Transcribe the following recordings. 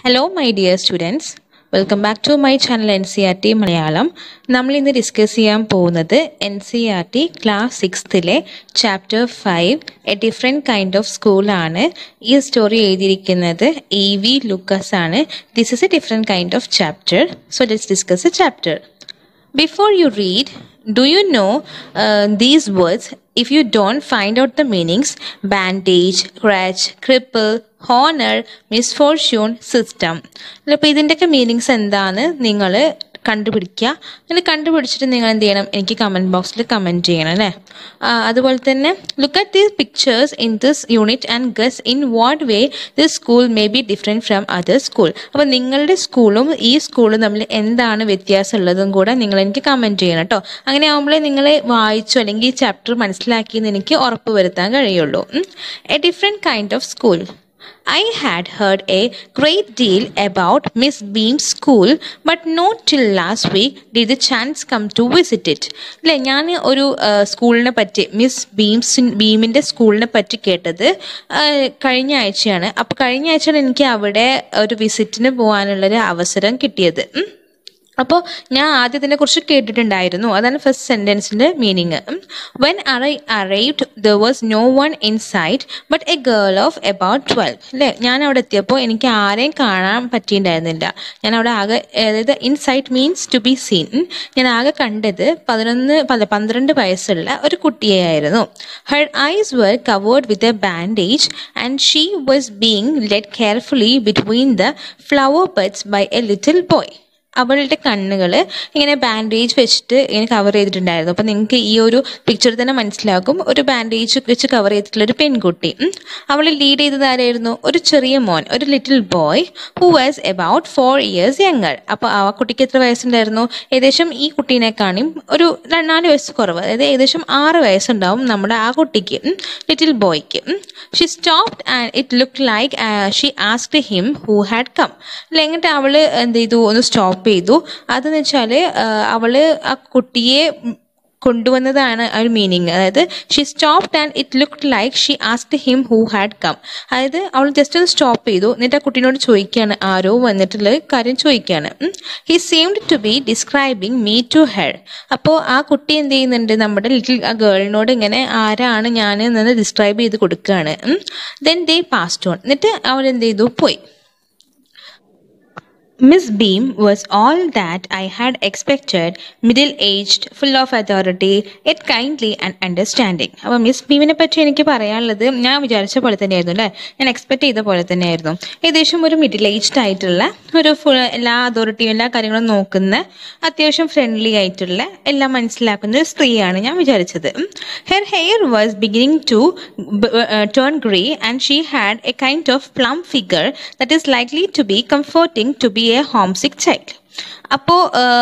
Hello my dear students welcome back to my channel N C R T Malayalam നമ്മൾ ഇന്ന് discuss ചെയ്യാൻ പോകുന്നത് N C R T class സിക്സ്ത്തിലെ chapter five a different kind of സ്കൂളാണ് ഈ story എഴുതിയിരിക്കുന്നത് E V Lucas ആണ് this is a different kind of chapter so let's discuss a chapter Before you read, do you know uh, these words? If you don't find out the meanings, bandage, scratch, cripple, honor, misfortune, system. അപ്പോൾ ഇതിൻ്റെയൊക്കെ meanings എന്താണ് നിങ്ങൾ കണ്ടുപിടിക്കുക നിങ്ങൾ കണ്ടുപിടിച്ചിട്ട് നിങ്ങൾ എന്ത് ചെയ്യണം എനിക്ക് കമൻറ്റ് ബോക്സിൽ കമൻറ്റ് ചെയ്യണം അല്ലേ ആ, അതുപോലെ തന്നെ look at these pictures in this unit and guess in what way this school may be different from other school അപ്പോൾ നിങ്ങളുടെ സ്കൂളും ഈ സ്കൂളും തമ്മിൽ എന്താണ് വ്യത്യാസം ഉള്ളതും കൂടെ നിങ്ങൾ എനിക്ക് കമൻറ്റ് ചെയ്യണം കേട്ടോ അങ്ങനെ ആകുമ്പോഴേ നിങ്ങൾ വായിച്ചു അല്ലെങ്കിൽ ഈ ചാപ്റ്റർ മനസ്സിലാക്കിയെന്ന് എനിക്ക് ഉറപ്പ് വരുത്താൻ കഴിയുള്ളൂ a different kind of school I had heard a great deal about Miss Beam's school, but not till last week did the chance come to visit it. അല്ലേ ഞാൻ ഒരു സ്കൂളിനെ പറ്റി മിസ് ബീംസ് ബീമിൻ്റെ സ്കൂളിനെ പറ്റി കേട്ടത് ആ, കഴിഞ്ഞ ആഴ്ചയാണ് അപ്പോൾ കഴിഞ്ഞ ആഴ്ചയാണ് എനിക്ക് അവിടെ ഒരു വിസിറ്റിന് പോകാനുള്ളൊരു അവസരം കിട്ടിയത് ഉം. അപ്പോൾ ഞാൻ ആദ്യം ഇതിനെ കുറിച്ച് കേട്ടിട്ടുണ്ടായിരുന്നു അതാണ് ഫസ്റ്റ് സെൻറ്റൻസിൻ്റെ മീനിങ് വെൻ അറൈ arrived the was no one in sight but a girl of about twelve അല്ലേ ഞാൻ അവിടെ എത്തിയപ്പോൾ എനിക്ക് ആരെയും കാണാൻ പറ്റിയിട്ടുണ്ടായിരുന്നില്ല ഞാൻ അവിടെ ആകെ അതായത് in sight means to be seen ഞാൻ ആകെ കണ്ടത് പതിനൊന്ന് പല പന്ത്രണ്ട് വയസ്സുള്ള ഒരു കുട്ടിയെയായിരുന്നു her eyes were covered with a bandage and she was being led carefully between the flower buds by a little boy അവളുടെ കണ്ണുകൾ ഇങ്ങനെ ബാൻഡേജ് വെച്ചിട്ട് ഇങ്ങനെ കവർ ചെയ്തിട്ടുണ്ടായിരുന്നു അപ്പം നിങ്ങൾക്ക് ഈ ഒരു പിക്ചർ തന്നെ മനസ്സിലാക്കും ഒരു ബാൻഡേജ് വെച്ച് കവർ ചെയ്തിട്ടുള്ള ഒരു പെൺകുട്ടി ഉം. അവളെ ലീഡ് ചെയ്തത് ആരായിരുന്നു ഒരു ചെറിയ മോൻ ഒരു little boy who was about four years younger അപ്പോൾ ആ കുട്ടിക്ക് എത്ര വയസ്സുണ്ടായിരുന്നു ഏകദേശം ഈ കുട്ടീനെക്കാളും ഒരു ര- നാല് വയസ്സ് കുറവ് അതായത് ഏകദേശം ആറ് വയസ്സുണ്ടാവും നമ്മുടെ ആ കുട്ടിക്ക് ലിറ്റിൽ ബോയ്ക്ക് she stopped and it look like she asked him who had come അല്ല എന്നിട്ട് അവള് എന്ത് ചെയ്തു ഒന്ന് സ്റ്റോപ്പ് ചെയ്തു അതെന്ന് വെച്ചാല് അവള് ആ കുട്ടിയെ ഉം കൊണ്ടുവന്നതാണ് ആ ഒരു മീനിങ് അതായത് she stopped and it look like she asked him who had come അതായത് അവൾ ജസ്റ്റ് ഒന്ന് സ്റ്റോപ്പ് ചെയ്തു എന്നിട്ട് ആ കുട്ടീനോട് ചോദിക്കുകയാണ് ആരോ വന്നിട്ടുള്ള കാര്യം ചോദിക്കുകയാണ് he seemed to be describing me to her അപ്പോൾ ആ കുട്ടി എന്ത് ചെയ്യുന്നുണ്ട് നമ്മുടെ ലിറ്റിൽ ആ ഗേളിനോട് ഇങ്ങനെ ആരാണ് ഞാൻ എന്ന് ഡിസ്ക്രൈബ് ചെയ്ത് കൊടുക്കുകയാണ് ദെൻ ദേ പാസ്റ്റ് ഓൺ എന്നിട്ട് അവൾ എന്ത് ചെയ്തു പോയി Miss Beam was all that I had expected, middle aged, full of authority, yet kindly and understanding. അപ്പോൾ മിസ് ബീമിനെ പറ്റി എനിക്ക് പറയാനുള്ളത് ഞാൻ വിചാരിച്ച പോലെ തന്നെയായിരുന്നു അല്ലേ ഞാൻ എക്സ്പെക്ട് ചെയ്ത പോലെ തന്നെയായിരുന്നു ഏകദേശം ഒരു മിഡിൽ ഏജ്ഡ് ആയിട്ടുള്ള ഒരു ഫുൾ എല്ലാ അതോറിറ്റിയും എല്ലാ കാര്യങ്ങളും നോക്കുന്ന അത്യാവശ്യം ഫ്രണ്ട്ലി ആയിട്ടുള്ള എല്ലാം മനസ്സിലാക്കുന്ന ഒരു സ്ത്രീയാണ് ഞാൻ വിചാരിച്ചത് her hair was beginning to turn grey and she had a kind of plum figure that is likely to be comforting to be a home sick child അപ്പോൾ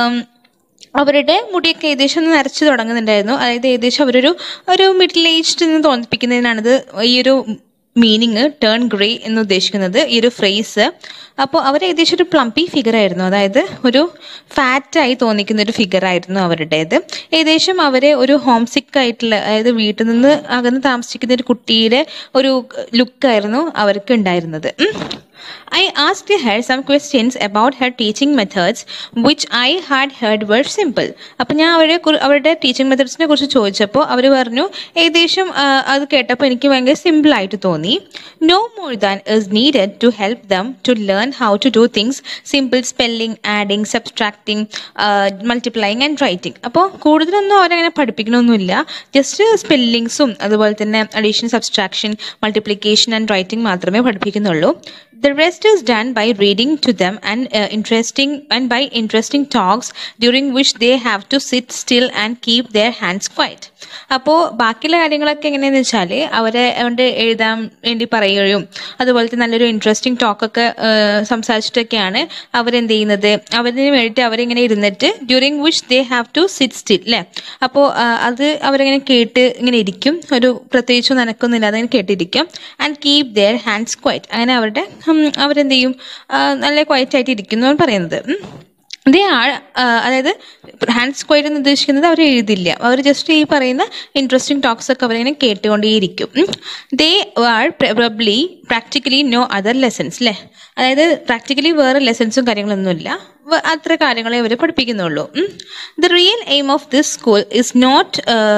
അവരുടെ മുടിയൊക്കെ ഏകദേശം ഒന്ന് നരച്ചു തുടങ്ങുന്നുണ്ടായിരുന്നു അതായത് ഏകദേശം അവരൊരു ഒരു മിഡിൽ ഏജ്ഡ് എന്ന് തോന്നിപ്പിക്കുന്നതിനാണിത് ഈ ഒരു മീനിങ് ടേൺ ഗ്രേ എന്ന് ഉദ്ദേശിക്കുന്നത് ഈ ഒരു ഫ്രേസ് അപ്പോൾ അവർ ഏകദേശം ഒരു പ്ലംപി ഫിഗർ ആയിരുന്നു അതായത് ഒരു ഫാറ്റായി തോന്നിക്കുന്ന ഒരു ഫിഗർ ആയിരുന്നു അവരുടേത് ഏകദേശം അവരെ ഒരു ഹോം സിക്ക് ആയിട്ടുള്ള അതായത് വീട്ടിൽ നിന്ന് അകന്ന് താമസിക്കുന്ന ഒരു കുട്ടിയുടെ ഒരു ലുക്കായിരുന്നു അവർക്ക് ഉണ്ടായിരുന്നത് ഉം. I asked her some questions about her teaching methods, which I had heard were simple. അപ്പം ഞാൻ അവരെ കുറി- അവരുടെ ടീച്ചിങ് മെത്തേഡ്സിനെ കുറിച്ച് ചോദിച്ചപ്പോൾ അവർ പറഞ്ഞു ഏകദേശം ആ, അത് കേട്ടപ്പോൾ എനിക്ക് ഭയങ്കര സിമ്പിൾ ആയിട്ട് തോന്നി no more than is needed to help them to learn how to do things simple spelling adding subtracting multiplying and writing അപ്പോൾ കൂടുതലൊന്നും അവരങ്ങനെ പഠിപ്പിക്കണമൊന്നുമില്ല ജസ്റ്റ് സ്പെല്ലിങ്സും അതുപോലെ തന്നെ addition subtraction multiplication and writing മാത്രമേ പഠിപ്പിക്കുന്നുള്ളൂ The rest is done by reading to them and uh, interesting and by interesting talks during which they have to sit still and keep their hands quiet. അപ്പോൾ ബാക്കിയുള്ള കാര്യങ്ങളൊക്കെ എങ്ങനെയാണെന്ന് വെച്ചാൽ അവരെ കൊണ്ട് എഴുതാൻ വേണ്ടി പറയുകയും അതുപോലെ തന്നെ നല്ലൊരു ഇൻട്രസ്റ്റിംഗ് ടോക്കൊക്കെ സംസാരിച്ചിട്ടൊക്കെയാണ് അവരെന്ത് ചെയ്യുന്നത് അവരിന് വേണ്ടിയിട്ട് അവരിങ്ങനെ ഇരുന്നിട്ട് during which they have to sit still അല്ലേ അപ്പോൾ അത് അവരിങ്ങനെ കേട്ട് ഇങ്ങനെ ഇരിക്കും ഒരു പ്രത്യേകിച്ച് നനക്കൊന്നുമില്ലാതെ ഇങ്ങനെ കേട്ടിരിക്കും and keep their hands quiet അങ്ങനെ അവരുടെ ഉം, അവരെന്ത് ചെയ്യും ആ, നല്ല ക്വൈറ്റ് ആയിട്ട് ഇരിക്കുന്നു എന്ന് പറയുന്നത് ഉം. ദേ ആർ അതായത് ഹാൻഡ് സ്ക്വയർ എന്ന് ഉദ്ദേശിക്കുന്നത് അവർ എഴുതില്ല അവർ ജസ്റ്റ് ഈ പറയുന്ന ഇൻട്രസ്റ്റിംഗ് ടോക്സ് ഒക്കെ അവരിങ്ങനെ കേട്ടുകൊണ്ടേയിരിക്കും they are probably practically no other lessons അല്ലേ അതായത് പ്രാക്ടിക്കലി വേറെ ലെസൺസും കാര്യങ്ങളൊന്നുമില്ല വ- അത്ര കാര്യങ്ങളെ അവർ പഠിപ്പിക്കുന്നുള്ളൂ the real aim of this school is not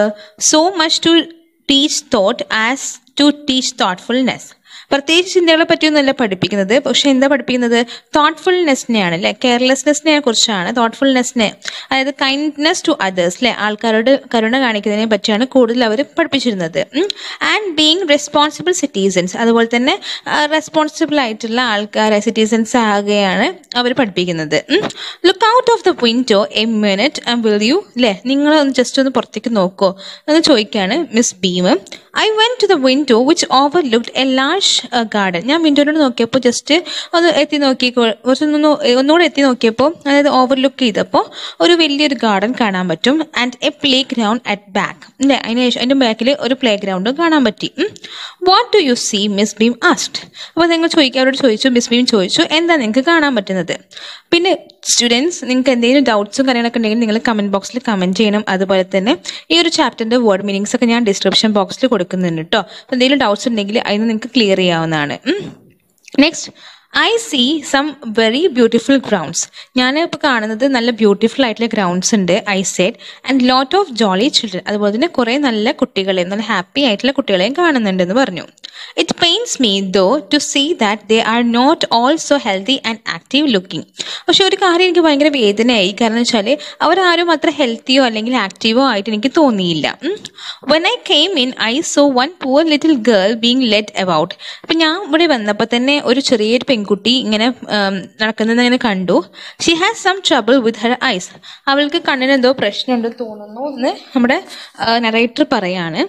so much to teach thought as to teach thoughtfulness പ്രത്യേകിച്ച് ചിന്തകളെ പറ്റിയൊന്നുമല്ല പഠിപ്പിക്കുന്നത് പക്ഷെ എന്താ പഠിപ്പിക്കുന്നത് തോട്ട്ഫുൾനെസ്സിനെയാണ് അല്ലെ കെയർലെസ്നെസ്സിനെ കുറിച്ചാണ് തോട്ട്ഫുൾനെസ്സിനെ അതായത് കൈൻഡ്നെസ് ടു അതേഴ്സ് അല്ലെ ആൾക്കാരോട് കരുണ കാണിക്കുന്നതിനെ പറ്റിയാണ് കൂടുതൽ അവർ പഠിപ്പിച്ചിരുന്നത് ആൻഡ് ബീങ് റെസ്പോൺസിബിൾ സിറ്റീസൻസ് അതുപോലെ തന്നെ റെസ്പോൺസിബിൾ ആയിട്ടുള്ള ആൾക്കാരെ സിറ്റീസൻസ് ആകുകയാണ് അവർ പഠിപ്പിക്കുന്നത് look out of the window a minute and will you അല്ലേ നിങ്ങൾ ഒന്ന് ജസ്റ്റ് ഒന്ന് പുറത്തേക്ക് നോക്കോ എന്ന് ചോദിക്കുകയാണ് miss Beam I went to the window which overlooked a large garden ഞാൻ വിൻഡോയിലൂടെ നോക്കിയപ്പോൾ ജസ്റ്റ് ഒന്ന് എത്തി നോക്കി കുറച്ചൊന്ന് നോ- ഒന്നുകൂടെ എത്തി നോക്കിയപ്പോൾ അതായത് ഓവർ ലുക്ക് ചെയ്തപ്പോൾ ഒരു വലിയൊരു ഗാർഡൻ കാണാൻ പറ്റും and a playground at back അല്ലേ അതിന് ശേഷം അതിൻ്റെ ബാക്കിൽ ഒരു പ്ലേ ഗ്രൗണ്ടും കാണാൻ പറ്റി what do you see miss Beam asked അപ്പോൾ നിങ്ങൾ ചോദിക്കുക അവരോട് ചോദിച്ചു മിസ് ബീം ചോദിച്ചു എന്താ നിങ്ങൾക്ക് കാണാൻ പറ്റുന്നത് പിന്നെ സ്റ്റുഡൻസ് നിങ്ങൾക്ക് എന്തെങ്കിലും ഡൗട്ട്സും കാര്യങ്ങളൊക്കെ ഉണ്ടെങ്കിൽ നിങ്ങൾ കമൻറ്റ് ബോക്സിൽ കമൻറ്റ് ചെയ്യണം അതുപോലെ തന്നെ ഈ ഒരു ചാപ്റ്ററിൻ്റെ വേർഡ് മീനിങ്സ് ഒക്കെ ഞാൻ ഡിസ്ക്രിപ്ഷൻ ബോക്സിൽ കൊടുക്കുന്നുണ്ട് കേട്ടോ അപ്പോൾ എന്തെങ്കിലും ഡൗട്ട്സ് ഉണ്ടെങ്കിൽ അതിന് നിങ്ങൾക്ക് ക്ലിയർ ചെയ്യാവുന്നതാണ് next I see some very beautiful grounds ഞാൻ ഇപ്പോൾ കാണുന്നത് നല്ല ബ്യൂട്ടിഫുൾ ആയിട്ടുള്ള ഗ്രൗണ്ട്സ് ഉണ്ട് I said and lot of jolly children അതുപോലെ തന്നെ കുറേ നല്ല കുട്ടികളെയും നല്ല ഹാപ്പി ആയിട്ടുള്ള കുട്ടികളെയും കാണുന്നുണ്ടെന്ന് പറഞ്ഞു it pains me though to see that they are not also healthy and active looking പക്ഷെ ഒരു കാര്യം എനിക്ക് ഭയങ്കര വേദനയായി കാരണം വെച്ചാൽ അവരാരും അത്ര ഹെൽത്തിയോ അല്ലെങ്കിൽ ആക്റ്റീവോ ആയിട്ട് എനിക്ക് തോന്നിയില്ല when I came in I saw one poor little girl being led about അപ്പം ഞാൻ ഇവിടെ വന്നപ്പോൾ തന്നെ ഒരു ചെറിയൊരു പെൺകുട്ടി ഇങ്ങനെ ഉം, നടക്കുന്നത് ഇങ്ങനെ കണ്ടു she has some trouble with her eyes അവൾക്ക് കണ്ണിന് എന്തോ പ്രശ്നമുണ്ട് തോന്നുന്നു എന്ന് നമ്മുടെ നറേറ്റർ പറയാണ്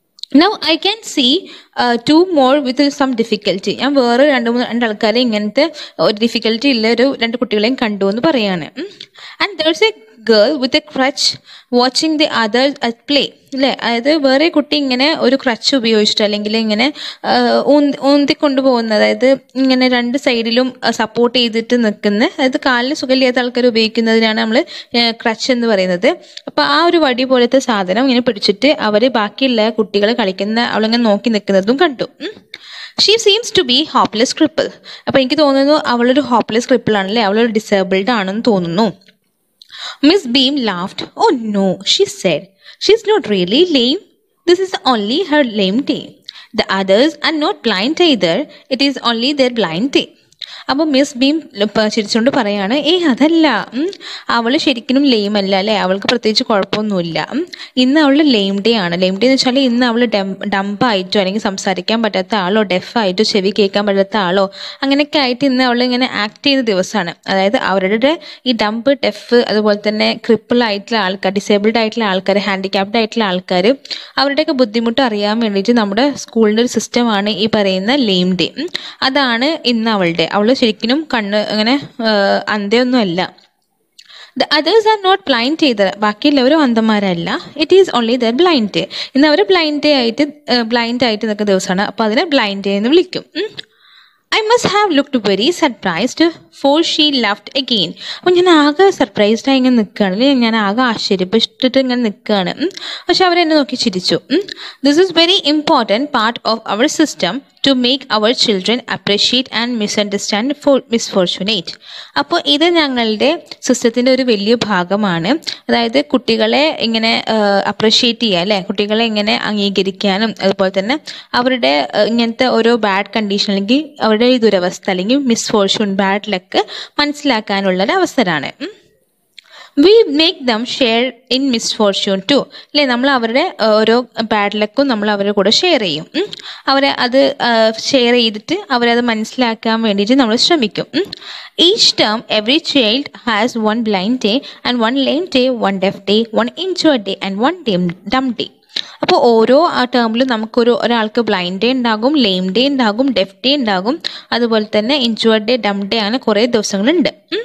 now I can see two more with some difficulty ഞാൻ വേറെ രണ്ട് മൂന്ന് രണ്ട് ആൾക്കാരെ ഇങ്ങനത്തെ ഒരു ഡിഫിക്കൽറ്റി ഉള്ള ഒരു രണ്ട് കുട്ടികളെയും കണ്ടു എന്ന് പറയാണ് and there's a girl with a crutch watching the other at play അല്ലേ അതായത് വേറെ കുട്ടി ഇങ്ങനെ ഒരു ക്രച്ച് ഉപയോഗിച്ചിട്ട് അല്ലെങ്കിൽ ഇങ്ങനെ ഊന്തിക്കൊണ്ടു പോകുന്ന അതായത് ഇങ്ങനെ രണ്ട് സൈഡിലും സപ്പോർട്ട് ചെയ്തിട്ട് നിൽക്കുന്ന അതായത് കാലിന് സുഖമില്ലാത്ത ആൾക്കാർ ഉപയോഗിക്കുന്നതിനാണ് നമ്മൾ ക്രച്ച് എന്ന് പറയുന്നത് അപ്പോൾ ആ ഒരു വടി പോലത്തെ സാധനം ഇങ്ങനെ പിടിച്ചിട്ട് അവർ ബാക്കിയുള്ള കുട്ടികൾ കളിക്കുന്ന അവളിങ്ങനെ നോക്കി നിൽക്കുന്നതും കണ്ടു she seems to be hopeless cripple അപ്പോൾ എനിക്ക് തോന്നുന്നു അവളൊരു ഹോപ്പ്ലെസ് ക്രിപ്പിൾ ആണല്ലേ അവളൊരു ഡിസേബിൾഡ് ആണെന്ന് തോന്നുന്നു Miss Beam laughed. Oh no, she said. She's not really lame. This is only her lame day. The others are not blind either. It is only their blind day. അപ്പോൾ miss Beam പ- ചിരിച്ചുകൊണ്ട് പറയാണ് ഏയ് അതല്ല അവൾ ശരിക്കും lame അല്ല അല്ലേ അവൾക്ക് പ്രത്യേകിച്ച് കുഴപ്പമൊന്നുമില്ല ഉം. ഇന്ന് അവൾ ലെയിം ഡേ ആണ് ലെയിം ഡേ എന്ന് വെച്ചാൽ ഇന്ന് അവൾ ഡംപായിട്ടോ അല്ലെങ്കിൽ സംസാരിക്കാൻ പറ്റാത്ത ആളോ ഡെഫായിട്ടോ ചെവി കേൾക്കാൻ പറ്റാത്ത ആളോ അങ്ങനെയൊക്കെ ആയിട്ട് ഇന്ന് അവൾ ഇങ്ങനെ ആക്ട് ചെയ്ത ദിവസമാണ് അതായത് അവരുടെ ഈ ഡംപ് ഡെഫ് അതുപോലെ തന്നെ ക്രിപ്പിൾ ആയിട്ടുള്ള ആൾക്കാർ ഡിസേബിൾഡ് ആയിട്ടുള്ള ആൾക്കാർ ഹാൻഡിക്യാപ്ഡ് ആയിട്ടുള്ള ആൾക്കാർ അവരുടെയൊക്കെ ബുദ്ധിമുട്ട് അറിയാൻ വേണ്ടിയിട്ട് നമ്മുടെ സ്കൂളിൻ്റെ ഒരു സിസ്റ്റമാണ് ഈ പറയുന്ന ലെയിം ഡേ അതാണ് ഇന്ന് അവളുടെ അവൾ ശരിക്കും കണ്ണ് അങ്ങനെ അന്ധയൊന്നും അല്ല the others are not blind ചെയ്ത് ബാക്കിയുള്ളവരും അന്ധന്മാരല്ല it is only their blind day ഇന്ന് അവർ ബ്ലൈൻഡ് ഡേ ആയിട്ട് ബ്ലൈൻഡ് ആയിട്ട് നിൽക്കുന്ന ദിവസമാണ് അപ്പോൾ അതിനെ ബ്ലൈൻഡ് ഡേ എന്ന് വിളിക്കും I must have looked very surprised for she laughed again അപ്പോൾ ഞാൻ ആകെ സർപ്രൈസ്ഡ് ആയി ഇങ്ങനെ നിൽക്കുകയാണ് അല്ലേ ഞാൻ ആകെ ആശ്ചര്യപ്പെട്ടിട്ട് ഇങ്ങനെ നിൽക്കുകയാണ് ഉം. പക്ഷെ അവരെന്നെ നോക്കി ചിരിച്ചു this is very important part of our system to make our children appreciate and misunderstand for misfortunate അപ്പോൾ ഇത് ഞങ്ങളുടെ സിസ്റ്റത്തിൻ്റെ ഒരു വലിയ ഭാഗമാണ് അതായത് കുട്ടികളെ ഇങ്ങനെ അപ്രിഷിയേറ്റ് ചെയ്യുക അല്ലേ കുട്ടികളെ ഇങ്ങനെ അംഗീകരിക്കാനും അതുപോലെ തന്നെ അവരുടെ ആ, ഇങ്ങനത്തെ ഓരോ ബാഡ് കണ്ടീഷൻ അല്ലെങ്കിൽ അവരുടെ ഈ ദുരവസ്ഥ അല്ലെങ്കിൽ മിസ്ഫോർച്യൂൺ ബാഡ് ലക്ക് മനസ്സിലാക്കാനുള്ള ഒരു അവസരമാണ് ഉം. We make them share in misfortune too അല്ലേ നമ്മൾ അവരുടെ ആ, ഓരോ ബാഡ് ലക്കും നമ്മൾ അവരുടെ കൂടെ ഷെയർ ചെയ്യും ഉം. അവരെ അത് ഷെയർ ചെയ്തിട്ട് അവരെ അത് മനസ്സിലാക്കാൻ വേണ്ടിയിട്ട് നമ്മൾ ശ്രമിക്കും each term every child has one blind day and one lame day one deaf day one injured day and one dumb dumb day അപ്പോൾ ഓരോ ആ ടേമിലും നമുക്കൊരു ഒരാൾക്ക് ബ്ലൈൻഡ് ഡേ ഉണ്ടാകും ലെയിം ഡേ ഉണ്ടാകും ഡെഫ് ഡേ ഉണ്ടാകും അതുപോലെ തന്നെ ഇൻജുവേർഡ് ഡേ ഡം ഡേ അങ്ങനെ കുറേ ദിവസങ്ങളുണ്ട് ഉം.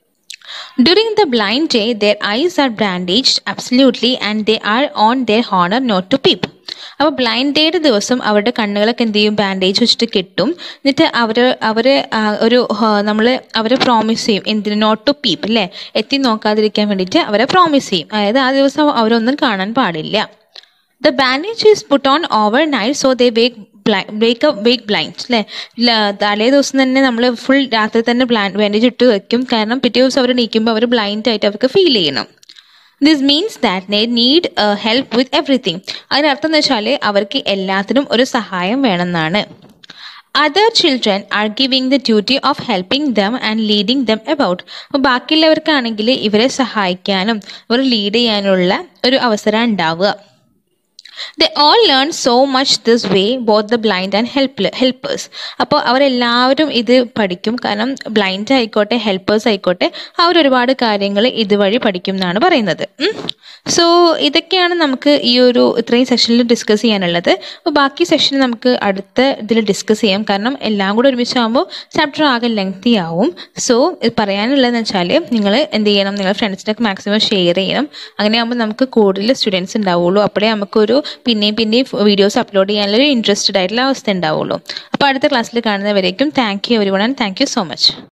During the blind day, their eyes are bandaged absolutely and they are on their honor not to peep. അപ്പോൾ ബ്ലൈൻഡ് ഡേയുടെ ദിവസം അവരുടെ കണ്ണുകളൊക്കെ എന്ത് ചെയ്യും ബാൻഡേജ് വെച്ചിട്ട് കെട്ടും എന്നിട്ട് അവർ അവർ ഒരു നമ്മൾ അവരെ പ്രോമിസ് ചെയ്യും എന്തിന് നോട്ട് ടു പീപ്പ് അല്ലേ എത്തി നോക്കാതിരിക്കാൻ വേണ്ടിയിട്ട് അവരെ പ്രോമിസ് ചെയ്യും അതായത് ആ ദിവസം അവരൊന്നും കാണാൻ പാടില്ല the bandage is put on over night so they wake break wake blind അല്ലേ തലേ ദിവസം തന്നെ നമ്മൾ ഫുൾ രാത്രി തന്നെ ബാൻഡേജ് ഇട്ട് വെക്കും കാരണം പിറ്റേ ദിവസം അവർ നീക്കുമ്പോൾ അവർ ബ്ലൈൻഡ് ആയിട്ട് അവർക്ക് ഫീൽ ചെയ്യണം this means that they need help with everything അതിനർത്ഥം എന്ന് വെച്ചാൽ അവർക്ക് എല്ലാത്തിനും ഒരു സഹായം വേണമെന്നാണ് other children are giving the duty of helping them and leading them about അപ്പോൾ ബാക്കിയുള്ളവർക്കാണെങ്കിൽ ഇവരെ സഹായിക്കാനും ഇവർ ലീഡ് ചെയ്യാനുള്ള ഒരു അവസരം ഉണ്ടാവുക the all learn so much this way both the blind and help helpers അപ്പോൾ അവരെല്ലാവരും ഇത് പഠിക്കും കാരണം ബ്ലൈൻഡ് ആയിക്കോട്ടെ ഹെൽപ്പേഴ്സ് ആയിക്കോട്ടെ അവർ ഒരുപാട് കാര്യങ്ങൾ ഇതുവഴി പഠിക്കും എന്നാണ് പറയുന്നത് സോ ഇതൊക്കെയാണ് നമുക്ക് ഈ ഒരു ഇത്രയും സെഷനിൽ ഡിസ്കസ് ചെയ്യാനുള്ളത് അപ്പോൾ ബാക്കി സെഷൻ നമുക്ക് അടുത്ത ഇതിൽ ഡിസ്കസ് ചെയ്യാം കാരണം എല്ലാം കൂടെ ഒരുമിച്ചാകുമ്പോൾ ചാപ്റ്റർ ആകെ ലെങ്തി ആവും സോ ഇത് പറയാനുള്ളതെന്ന് വെച്ചാൽ നിങ്ങൾ എന്ത് ചെയ്യണം നിങ്ങളുടെ ഫ്രണ്ട്സിനൊക്കെ മാക്സിമം ഷെയർ ചെയ്യണം അങ്ങനെയാകുമ്പോൾ നമുക്ക് കൂടുതൽ സ്റ്റുഡൻസ് ഉണ്ടാവുള്ളൂ അപ്പോഴേ നമുക്കൊരു പിന്നെയും പിന്നെയും വീഡിയോസ് അപ്ലോഡ് ചെയ്യാനുള്ള ഒരു ഇൻട്രസ്റ്റഡ് ആയിട്ടുള്ള അവസ്ഥ ഉണ്ടാവുള്ളൂ അപ്പോൾ അടുത്ത ക്ലാസ്സിൽ കാണുന്നവരേക്കും thank you everyone and thank you so much